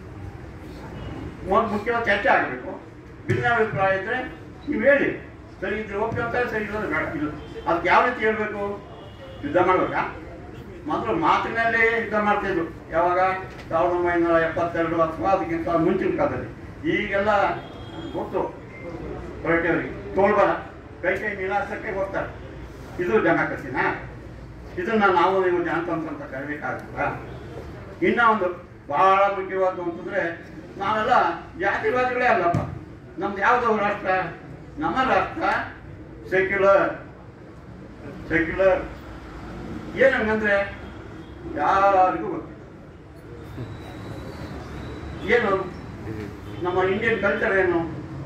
S1: ಮೊದಲು ಮುಖ್ಯವಾಗಿ ಚರ್ಚೆ ಆಗಬೇಕು ಭಿನ್ನಾಭಿಪ್ರಾಯ ಇದ್ದರೆ ನೀವು ಹೇಳಿ ಸರಿ ಇದ್ರೆ ಒಪ್ಪಿ ಅಂತಾರೆ ಸರಿ ಇಲ್ಲದ್ರೆ ಬೇಡ ಇಲ್ಲ ಅದಕ್ಕೆ ಯಾವ ರೀತಿ ಹೇಳ್ಬೇಕು ಯುದ್ಧ ಮಾಡ್ಬೇಕಾ ಮೊದಲು ಮಾತಿನಲ್ಲೇ ಯುದ್ಧ ಮಾಡ್ತಿದ್ರು ಯಾವಾಗ ಸಾವಿರದ ಒಂಬೈನೂರ ಎಪ್ಪತ್ತೆರಡು ಅಥವಾ ಅದಕ್ಕಿಂತ ಮುಂಚಿನ ಕಾಲದಲ್ಲಿ ಈಗೆಲ್ಲ ಗೊತ್ತು ಹೊರಟೇವ್ರಿಗೆ ತೋಳ್ಬಲ ಕೈ ಕೈ ನಿಲಾಸಕ್ಕೆ ಹೋಗ್ತಾರೆ ಇದು ಡೆಮಾಕ್ರಸಿನಾ ಇದನ್ನ ನಾವು ನೀವು ಜನತಂತ್ರ ಅಂತ ಕರಿಬೇಕಾಗ್ತದ ಇನ್ನ ಒಂದು ಬಹಳ ಮುಖ್ಯವಾದ್ದು ಅಂತಂದ್ರೆ ನಾವೆಲ್ಲ ಜಾತಿವಾದಿಗಳೇ ಅಲ್ಲಪ್ಪ ನಮ್ದು ಯಾವ್ದು ರಾಷ್ಟ್ರ ನಮ್ಮ ರಾಷ್ಟ್ರ ಸೆಕ್ಯುಲರ್ ಸೆಕ್ಯುಲರ್ ಏನಂಗಂದ್ರೆ ಯಾರಿಗೂ ಗೊತ್ತು ಏನು ನಮ್ಮ ಇಂಡಿಯನ್ ಕಲ್ಚರ್ ಏನು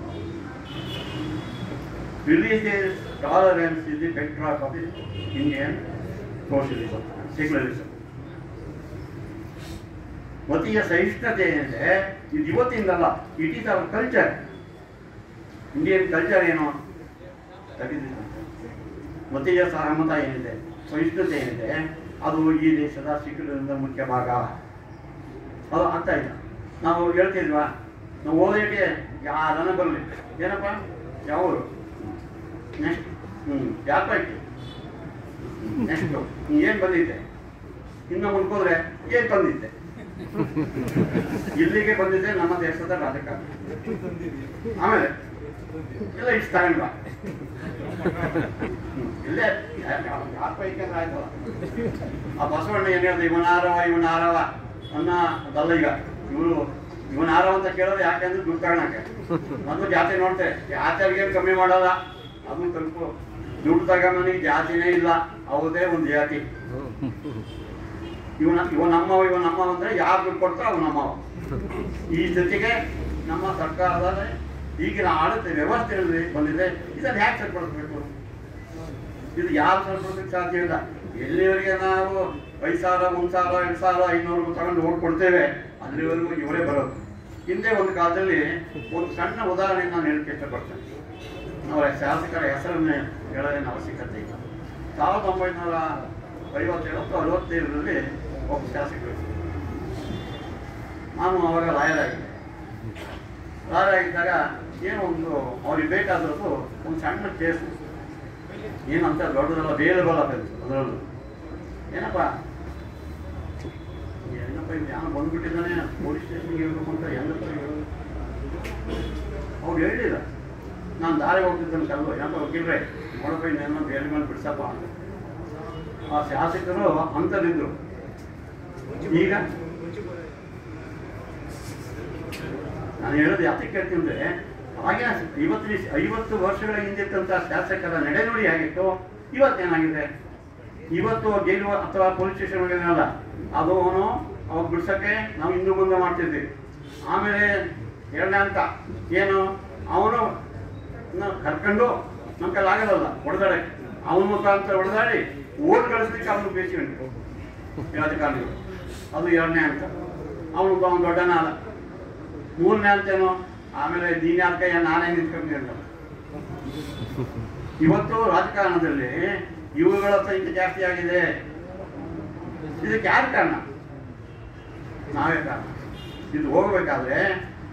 S1: religious tolerance is the bedrock of the Indian socialism secularism ಮತೀಯ ಸಹಿಷ್ಣುತೆ ಏನಿದೆ ಇದು ಇವತ್ತಿಂದಲ್ಲ it is our culture Indian culture ಏನು ತೆಗೆದಿದೆ ಮತೀಯ ಸಹಮತ ಏನಿದೆ ಸಹಿಷ್ಣುತೆ ಏನಿದೆ ಅದು ಈ ದೇಶದ ಶಿಕ್ಷಣದ ಮುಖ್ಯ ಭಾಗ ಅದು ಆಗ್ತಾ ಇಲ್ಲ ನಾವು ಹೇಳ್ತಿದ್ವಾ ನಾವು ಓದೋಕ್ಕೆ ಯಾರನ್ನ ಬರಲಿ ಏನಪ್ಪ ಯಾವರು ನೆಕ್ಸ್ಟ್ ಹ್ಞೂ ಯಾರ ಪೈಕಿ ನೆಕ್ಸ್ಟು ಏನು ಬಂದಿದ್ದೆ ಇನ್ನು ಮುಂದ್ಕೋದ್ರೆ ಏನು ಬಂದಿದ್ದೆ ಇಲ್ಲಿಗೆ ಬಂದಿದ್ದೆ ನಮ್ಮ ದೇಶದ ರಾಜಕಾರಣ ಆಮೇಲೆ ಎಲ್ಲ ಇಷ್ಟು ತಗೊಂಡ್ಬಾ ಹ್ಮ್. ಇಲ್ಲೇ ಯಾರ ಪೈಕಿ ಅಂದ್ರೆ ಆಯ್ತಲ್ಲ ಆ ಬಸವಣ್ಣ ಏನ್ ಹೇಳ್ದ ಇವನ ಆರವ ಇವನ ಆರವ ಅನ್ನ ಅದಲ್ಲ ಈಗ ಇವರು ಇವನ ಆರವ ಅಂತ ಕೇಳೋದು ಯಾಕೆಂದ್ರೆ ದುಡ್ಡು ತಗೊಳಕ್ಕೆ ಮೊದಲು ಜಾತಿ ನೋಡ್ತೆ ಜಾತಿಯವ್ರಿಗೆ ಕಮ್ಮಿ ಮಾಡಲ್ಲ ಅದನ್ನ ಕಲ್ಪು ದುಡ್ಡು ತಗೊಂಬನಿಗೆ ಜಾತಿನೇ ಇಲ್ಲ ಅವದೇ ಒಂದು ಜಾತಿ ಇವನ ಇವ ನಮ್ಮವ ಇವ ನಮ್ಮವ ಅಂದ್ರೆ ಯಾರು ದುಡ್ಡು ಕೊಡ್ತಾರೋ ಅವ ನಮ್ಮವ ಈ ಜೊತೆಗೆ ನಮ್ಮ ಸರ್ಕಾರದ ಈಗಿನ ಆಡಳಿತ ವ್ಯವಸ್ಥೆಯಲ್ಲಿ ಬಂದಿದೆ ಇದನ್ನು ಹ್ಯಾಕ್ ಸರಿಪಡಿಸ್ಬೇಕು ಇದು ಯಾರು ಸರಿಪಡಿಸಕ್ಕೆ ಸಾಧ್ಯ ಇಲ್ಲ ಎಲ್ಲಿವರೆಗೆ ನಾವು ಐದು ಸಾವಿರ ಒಂದು ಸಾವಿರ ಎರಡು ಸಾವಿರ ಐನೂರು ತಗೊಂಡು ಓಟ್ ಕೊಡ್ತೇವೆ ಅಲ್ಲಿವರೆಗೂ ಇವರೇ ಬರೋದು ಹಿಂದೆ ಒಂದು ಕಾಲದಲ್ಲಿ ಒಂದು ಸಣ್ಣ ಉದಾಹರಣೆ ನಾನು ಹೇಳಕ್ಕೆ ಇಷ್ಟಪಡ್ತೇನೆ ಅವರ ಶಾಸಕರ ಹೆಸರನ್ನೇ ಹೇಳೋದೇನು ಅವಶ್ಯಕತೆ ಇಲ್ಲ ಸಾವಿರದ ಒಂಬೈನೂರ ಐವತ್ತೇಳು ಅಥವಾ ಅರವತ್ತೇಳರಲ್ಲಿ ಒಬ್ಬ ಶಾಸಕರು ನಾನು ಅವಾಗ ಲಾಯರ್ ಆಗಿದ್ದೆ ಲಾಯರ್ ಆಗಿದ್ದಾಗ ಏನೋ ಒಂದು ಅವ್ರಿಗೆ ಬೇಕಾದದ್ದು ಒಂದು ಸಣ್ಣ ಕೇಸು ಏನಂತ ದೊಡ್ಡದಲ್ಲ ಬೇರೆಬಲ್ಲ ಅದರಲ್ಲೂ ಏನಪ್ಪ ಏನಪ್ಪ ಇದು ಯಾರು ಬಂದ್ಬಿಟ್ಟಿದ್ದಾನೆ ಪೊಲೀಸ್ ಸ್ಟೇಷನ್ಗೆ ಹೇಳ್ಬೇಕು ಅಂತ ಹೆಂಗಪ್ಪ ಹೇಳೋದು ಅವ್ರು ಹೇಳಿಲ್ಲ ನಾನು ದಾರಿ ಹೋಗ್ತಿದ್ದೇನೆ ಕಲ್ಲು ಏನಪ್ಪ ವಕೀಲ್ರೆ ನೋಡಪ್ಪ ಇನ್ನೇನೋ ಬೇರೆ ಮೇಲೆ ಬಿಡ್ಸಪ್ಪ ಅಂತ ಆ ಶಾಸಕರು ಅಂತರಿದ್ರು ಈಗ ನಾನು ಹೇಳೋದು ಯಾತಕ್ಕೆ ಕೇಳ್ತೀನಿ ಅಂದ್ರೆ ಹಾಗೆ ಐವತ್ತು ಐವತ್ತು ವರ್ಷಗಳ ಹಿಂದಿತ್ತಂತ ಶಾಸಕರ ನಡೆನುಡಿ ಆಗಿತ್ತು ಇವತ್ತೇನಾಗಿದೆ ಇವತ್ತು ಜೈಲು ಅಥವಾ ಪೊಲೀಸ್ ಸ್ಟೇಷನ್ ಹೋಗಿದ್ರಲ್ಲ ಅದು ಅವನು ಅವಾಗ ಬಿಡ್ಸಕ್ಕೆ ನಾವು ಹಿಂದೂ ಮುಂದೆ ಮಾಡ್ತಿದ್ವಿ ಆಮೇಲೆ ಎರಡನೇ ಅಂತ ಏನು ಅವನು ಕರ್ಕೊಂಡು ನಮ್ಮ ಕೈಲಿ ಆಗಲ್ಲ ಹೊಡೆದಾಡಕ್ಕೆ ಅವನ ಮುಖಾಂತರ ಹೊಡೆದಾಡಿ ಓಟ್ ಗಳಿಸ್ಲಿಕ್ಕೆ ಅವನು ಬೇಸಿ ಉಂಟು ರಾಜಕಾರಣಿಗಳು ಅದು ಎರಡನೇ ಅಂತ ಅವನು ಅವನು ದೊಡ್ಡನ ಅಲ್ಲ ಮೂರನೇ ಅಂತೇನು ಆಮೇಲೆ ನೀನ್ ಯಾರ ಕೈಯ ನಾನೇ ನಿಂತ್ಕೊಂಡು ಅಂತ ಇವತ್ತು ರಾಜಕಾರಣದಲ್ಲಿ ಇವುಗಳ ಸಂಖ್ಯೆ ಜಾಸ್ತಿ ಆಗಿದೆ ಇದಕ್ಕೆ ಯಾರು ಕಾರಣ ನಾವೇ ಕಾರಣ ಇದು ಹೋಗ್ಬೇಕಾದ್ರೆ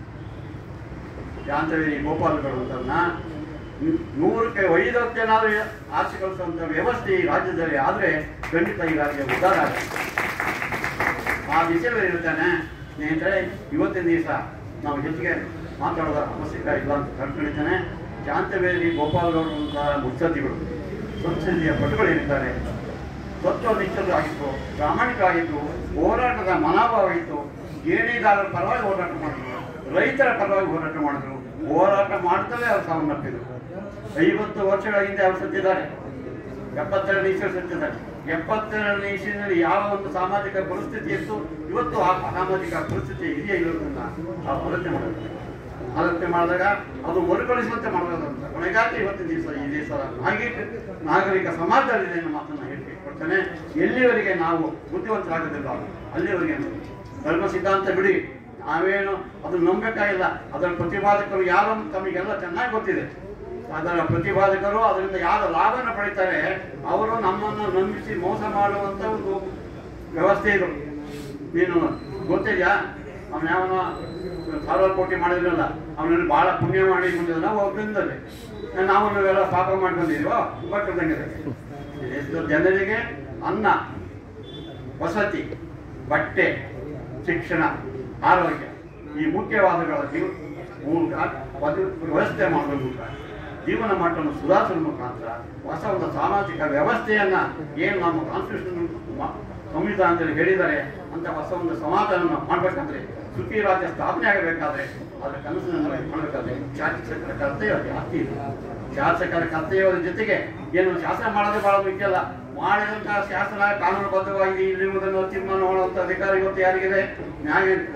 S1: ಯಾಂತ್ರಿ ಗೋಪಾಲಗಳು ಅಂತನ್ನ ನೂರಕ್ಕೆ ಐದತ್ತು ಜನ ಆಸೆ ಕಳಿಸುವಂತ ವ್ಯವಸ್ಥೆ ಈ ರಾಜ್ಯದಲ್ಲಿ ಆದ್ರೆ ಖಂಡಿತ ಈ ರಾಜ್ಯ ಉದ್ಧಾರ ಆಗುತ್ತೆ ಆ ದಿಶೆಯಲ್ಲಿ ಇರ್ತಾನೆ ಸ್ನೇಹಿತರೆ ಇವತ್ತಿನ ದಿವಸ ನಾವು ಹೆಚ್ಚಿಗೆ ಮಾತಾಡೋದ ಅವಶ್ಯಕ ಇಲ್ಲ ಅಂತ ಕಂಡುಕೊಂಡಿದ್ದೇನೆ ಶಾಂತವೇಲಿ ಗೋಪಾಲಗೌಡರು ಅಂತ ಮುತ್ಸದ್ದಿಗಳು ಸಂಸದೀಯ ಪಟುಗಳೇನಿದ್ದಾರೆ ತತ್ವನಿಷ್ಠರಾಗಿತ್ತು ಪ್ರಾಮಾಣಿಕರಾಗಿತ್ತು ಹೋರಾಟದ ಮನೋಭಾವ ಇತ್ತು ಗೇಣಿದಾರರ ಪರವಾಗಿ ಹೋರಾಟ ಮಾಡಿದ್ರು ರೈತರ ಪರವಾಗಿ ಹೋರಾಟ ಮಾಡಿದ್ರು ಹೋರಾಟ ಮಾಡ್ತಲೇ ಅವ್ರು ಸಾವನ್ನಪ್ಪಿದ್ರು ಐವತ್ತು ವರ್ಷಗಳ ಹಿಂದೆ ಅವರು ಸತ್ತಿದ್ದಾರೆ ಎಪ್ಪತ್ತೆರಡು ಇಸ್ವಿ ಸತ್ತಿದ್ದಾರೆ ಎಪ್ಪತ್ತೆರಡು ಇಸ್ವಿನಲ್ಲಿ ಯಾವ ಒಂದು ಸಾಮಾಜಿಕ ಪರಿಸ್ಥಿತಿ ಇತ್ತು ಇವತ್ತು ಆ ಸಾಮಾಜಿಕ ಪರಿಸ್ಥಿತಿ ಇದೆಯಾ ಇರೋದನ್ನ ಆ ಆಲೋಚನೆ ಮಾಡಬೇಕು ಆಲೋಚನೆ ಮಾಡಿದಾಗ ಅದು ಮರುಕಳಿಸುವಂತೆ ಮಾಡಬೇಕಂತ ಕೊನೆಗಾಗಿ ಇವತ್ತಿನ ದಿವಸ ಈ ದೇಶದ ನಾಗರಿಕ ನಾಗರಿಕ ಸಮಾಜದಲ್ಲಿದೆ ಅನ್ನೋ ಮಾತನ್ನ ಹೇಳಿಕೆ ಕೊಡ್ತೇನೆ ಎಲ್ಲಿವರೆಗೆ ನಾವು ಬುದ್ಧಿವಂತರಾಗೋದಿಲ್ಲ ಅಲ್ಲಿವರೆಗೆ ಧರ್ಮ ಸಿದ್ಧಾಂತ ಬಿಡಿ ನಾವೇನು ಅದನ್ನು ನಂಬಬೇಕಾಗಿಲ್ಲ ಅದರ ಪ್ರತಿಪಾದಕರು ಯಾರು ಅಂತ ತಮಗೆಲ್ಲ ಚೆನ್ನಾಗಿ ಗೊತ್ತಿದೆ ಅದರ ಪ್ರತಿಪಾದಕರು ಅದರಿಂದ ಯಾರು ಲಾಭನ ಪಡಿತಾರೆ ಅವರು ನಮ್ಮನ್ನು ನಂಬಿಸಿ ಮೋಸ ಮಾಡುವಂತ ಒಂದು ವ್ಯವಸ್ಥೆ ಇದು ನೀನು ಗೊತ್ತಿದ್ಯಾ ಅವನ ಯಾವನ ಸಾವಿರ ಕೋಟಿ ಮಾಡಿದ್ರಲ್ಲ ಅವನಲ್ಲಿ ಬಹಳ ಪುಣ್ಯ ಮಾಡಿ ಬಂದಿದ್ದ ಒಬ್ಬರಿಂದಲೇ ನಾವು ನಾವೆಲ್ಲ ಪಾಪ ಮಾಡಿ ಬಂದಿದ್ವೋ ಬಟ್ಟದಂಗೆ ಎಷ್ಟು ಜನರಿಗೆ ಅನ್ನ ವಸತಿ ಬಟ್ಟೆ ಶಿಕ್ಷಣ ಆರೋಗ್ಯ ಈ ಮುಖ್ಯವಾದಗಳ ಜೀವ ಮೂಲಕ ಒಂದು ವ್ಯವಸ್ಥೆ ಮಾಡುವ ಮೂಲಕ ಜೀವನ ಮಟ್ಟವನ್ನು ಸುಧಾರಿಸುವ ಮುಖಾಂತರ ಹೊಸ ಒಂದು ಸಾಮಾಜಿಕ ವ್ಯವಸ್ಥೆಯನ್ನ ಏನು ನಮ್ಮ ಕಾನ್ಸ್ಟಿಟ್ಯೂಷನ್ ಸಂವಿಧಾನದಲ್ಲಿ ಹೇಳಿದ್ದಾರೆ ಅಂತ ಹೊಸ ಒಂದು ಸಮಾಧಾನವನ್ನು ಮಾಡಬೇಕಂದ್ರೆ ಸುಖಿ ರಾಜ್ಯ ಸ್ಥಾಪನೆ ಆಗಬೇಕಾದ್ರೆ ಅದರ ಕನಸನ್ನು ಮಾಡಬೇಕಾದ್ರೆ ಶಾಸಕರ ಕರ್ತವ್ಯ ಜಾಸ್ತಿ ಇದೆ ಶಾಸಕರ ಕರ್ತವ್ಯದ ಜೊತೆಗೆ ಏನು ಶಾಸನ ಮಾಡೋದೇ ಬಹಳ ಮುಖ್ಯ ಅಲ್ಲ ಮಾಡಿದಂತಹ ಶಾಸನ ಕಾನೂನುಬದ್ಧವಾಗಿ ಇಲ್ಲಿರುವುದನ್ನು ತೀರ್ಮಾನ ಮಾಡುವಂತ ಅಧಿಕಾರ ಇವತ್ತು ಯಾರಿಗಿದೆ ನ್ಯಾಯ ಇರ್ತದೆ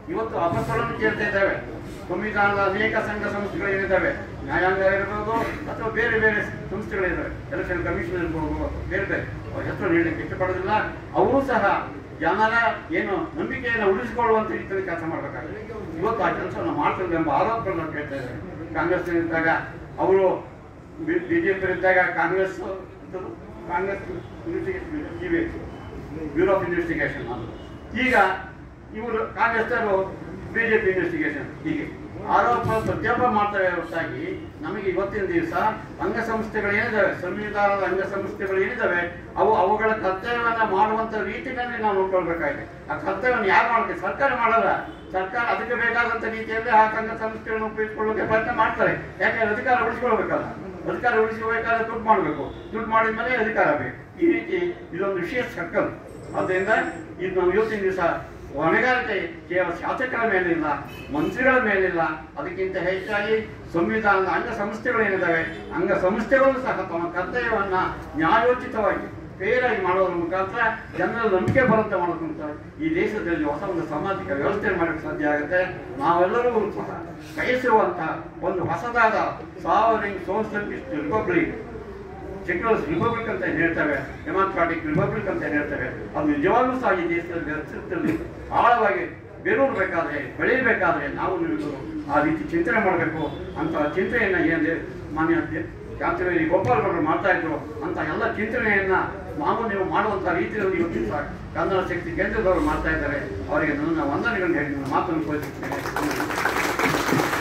S1: ಇವತ್ತು ಅಪಸ್ವರನ್ನು ಕೇಳ್ತಾ ಇದ್ದಾವೆ ಸಂವಿಧಾನದ ಅನೇಕ ಸಂಘ ಸಂಸ್ಥೆಗಳಿದ್ದಾವೆ ನ್ಯಾಯಾಂಗ ಇರ್ಬೋದು ಅಥವಾ ಬೇರೆ ಬೇರೆ ಸಂಸ್ಥೆಗಳಿದ್ದಾವೆ ಎಲೆಕ್ಷನ್ ಕಮಿಷನ್ ಇರ್ಬೋದು ಬೇರೆ ಬೇರೆ ಅವ್ರ ಹೆಸರು ನೀಡಲಿಕ್ಕೆ ಇಷ್ಟಪಡೋದಿಲ್ಲ ಅವರು ಸಹ ಜನರ ಏನು ನಂಬಿಕೆಯನ್ನು ಉಳಿಸಿಕೊಳ್ಳುವಂತ ರೀತಿಯಲ್ಲಿ ಕೆಲಸ ಮಾಡಬೇಕಾಗಿದೆ ಇವತ್ತು ಆ ಕೆಲಸವನ್ನು ಮಾಡ್ತಿಲ್ಲ ಎಂಬ ಆರೋಪಗಳನ್ನು ನಾವು ಕೇಳ್ತಾ ಇದ್ದಾರೆ ಕಾಂಗ್ರೆಸ್ ಇದ್ದಾಗ ಅವರು ಬಿಜೆಪಿ ಇದ್ದಾಗ ಕಾಂಗ್ರೆಸ್ ಇದ್ದದ್ದು, ಕಾಂಗ್ರೆಸ್ ಬ್ಯೂರೋ ಆಫ್ ಇನ್ವೆಸ್ಟಿಗೇಷನ್ ಅದು ಈಗ ಇವರು ಕಾಂಗ್ರೆಸ್ನವರು ಬಿಜೆಪಿ ಇನ್ವೆಸ್ಟಿಗೇಷನ್ ಹೀಗೆ ಆರೋಪ ಪ್ರತ್ಯಾಪ ಮಾಡ್ತವೆ ಹೊರತಾಗಿ ನಮಗೆ ಇವತ್ತಿನ ದಿವಸ ಅಂಗಸಂಸ್ಥೆಗಳು ಏನಿದಾವೆ ಸಂವಿಧಾನದ ಅಂಗಸಂಸ್ಥೆಗಳು ಏನಿದಾವೆ ಅವು ಅವುಗಳ ಕರ್ತವ್ಯವನ್ನ ಮಾಡುವಂತ ರೀತಿಯಲ್ಲಿ ನಾವು ನೋಡ್ಕೊಳ್ಬೇಕಾಗಿದೆ ಆ ಕರ್ತವ್ಯವನ್ನು ಯಾರು ಮಾಡ್ತಾರೆ ಸರ್ಕಾರ ಮಾಡಲ್ಲ ಸರ್ಕಾರ ಅದಕ್ಕೆ ಬೇಕಾದಂತ ರೀತಿಯಲ್ಲಿ ಆ ಸಂಘ ಸಂಸ್ಥೆಗಳನ್ನು ಉಪಯೋಗಿಸಿಕೊಳ್ಳೋಕೆ ಪ್ರಯತ್ನ ಮಾಡ್ತಾರೆ ಯಾಕಂದ್ರೆ ಅಧಿಕಾರ ಉಳಿಸ್ಕೊಳ್ಬೇಕಲ್ಲ ಅಧಿಕಾರ ಉಳಿಸಬೇಕಾದ್ರೆ ದುಡ್ಡು ಮಾಡಬೇಕು ದುಡ್ಡು ಮಾಡಿದ್ಮೇಲೆ ಅಧಿಕಾರ ಬೇಕು ಈ ರೀತಿ ಇದೊಂದು ವಿಶೇಷ ಸರ್ಕಲ್ ಆದ್ದರಿಂದ ಇದು ನಾವು ಇವತ್ತಿನ ದಿವಸ ಹೊಣೆಗಾರಿಕೆ ಕೇವಲ ಶಾಸಕರ ಮೇಲಿಲ್ಲ ಮಂತ್ರಿಗಳ ಮೇಲಿಲ್ಲ ಅದಕ್ಕಿಂತ ಹೆಚ್ಚಾಗಿ ಸಂವಿಧಾನದ ಅಂಗ ಸಂಸ್ಥೆಗಳು ಏನಿದ್ದಾವೆ ಅಂಗ ಸಂಸ್ಥೆಗಳು ಸಹ ತಮ್ಮ ಕರ್ತವ್ಯವನ್ನ ನ್ಯಾಯೋಚಿತವಾಗಿ ಫೇರ್ ಆಗಿ ಮಾಡೋದ್ರ ಮುಖಾಂತರ ಜನರ ನಂಬಿಕೆ ಬರುವಂತೆ ಮಾಡೋದ್ರ ಮುಖಾಂತರ ಈ ದೇಶದಲ್ಲಿ ಹೊಸ ಒಂದು ಸಾಮಾಜಿಕ ವ್ಯವಸ್ಥೆ ಮಾಡಕ್ಕೆ ಸಾಧ್ಯ ಆಗುತ್ತೆ ನಾವೆಲ್ಲರೂ ಸಹ ಬಯಸುವಂತಹ ಒಂದು ಹೊಸದಾದ sovereign socialist republic secular republic ಅಂತ ಏನ್ ಹೇಳ್ತೇವೆ ಡೆಮಾಕ್ರಾಟಿಕ್ ರಿಪಬ್ಲಿಕ್ ಅಂತ ಏನ್ ಹೇಳ್ತೇವೆ ಅದು ನಿಜವಾಗ್ಲೂ ಸಹ ಈ ದೇಶದಲ್ಲಿ ಅಸ್ತಿತ್ವದಲ್ಲಿ ಆಳವಾಗಿ ಬೇರೂರ್ಬೇಕಾದ್ರೆ ಬೆಳೆಯಬೇಕಾದ್ರೆ ನಾವು ನೀವು ಆ ರೀತಿ ಚಿಂತನೆ ಮಾಡಬೇಕು ಅಂತ ಚಿಂತನೆಯನ್ನ ಏನಿದೆ ಮಾನ್ಯ ಶಾಂತವೇರಿ ಗೋಪಾಲಗೌಡರು ಮಾಡ್ತಾ ಇದ್ರು ಅಂತ ಎಲ್ಲ ಚಿಂತನೆಯನ್ನ ನಾವು ನೀವು ಮಾಡುವಂತ ರೀತಿಯಲ್ಲಿ ಇವತ್ತು ಸಹ ಕನ್ನಡ ಶಕ್ತಿ ಕೇಂದ್ರದವರು ಮಾಡ್ತಾ ಇದ್ದಾರೆ ಅವರಿಗೆ ನನ್ನ ವಂದನೆಗಳನ್ನು ಹೇಳಿ ನನ್ನ ಮಾತನ್ನು ಕೋರಿಸುತ್ತೇನೆ